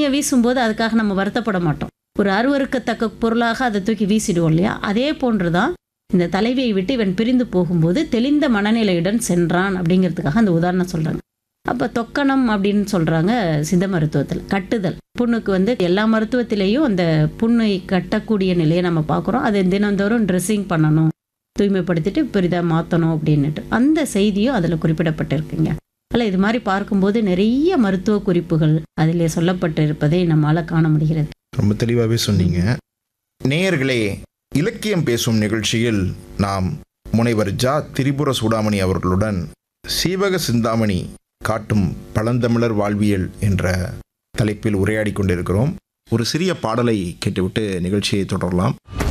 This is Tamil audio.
துணியை வீசும்போது அதுக்காக நம்ம வருத்தப்பட மாட்டோம் ஒரு அருவருக்கத்தக்க பொருளாக அதை தூக்கி வீசிடுவோம் இல்லையா அதே போன்று தான் இந்த தலைவியை விட்டு இவன் பிரிந்து போகும்போது தெளிந்த மனநிலையுடன் சென்றான் அப்படிங்கிறதுக்காக அந்த உதாரணம் சொல்கிறாங்க அப்போ தொக்கணம் அப்படின்னு சொல்கிறாங்க சித்த மருத்துவத்தில் கட்டுதல் புண்ணுக்கு வந்து எல்லா மருத்துவத்திலையும் அந்த புண்ணை கட்டக்கூடிய நிலையை நம்ம பார்க்குறோம் அதை தினந்தோறும் ட்ரெஸ்ஸிங் பண்ணணும் தூய்மைப்படுத்திட்டு பெரிதாக மாற்றணும் அப்படின்னுட்டு அந்த செய்தியும் அதில் குறிப்பிடப்பட்டிருக்குங்க அதில் இது மாதிரி பார்க்கும்போது நிறைய மருத்துவ குறிப்புகள் அதிலே சொல்லப்பட்டிருப்பதை நம்மால் காண முடிகிறது ரொம்ப தெளிவாகவே சொன்னீங்க நேயர்களே இலக்கியம் பேசும் நிகழ்ச்சியில் நாம் முனைவர் ஜா திரிபுர சூடாமணி அவர்களுடன் சீவக சிந்தாமணி காட்டும் பழந்தமிழர் வாழ்வியல் என்ற தலைப்பில் உரையாடி கொண்டிருக்கிறோம் ஒரு சிறிய பாடலை கேட்டுவிட்டு நிகழ்ச்சியை தொடரலாம்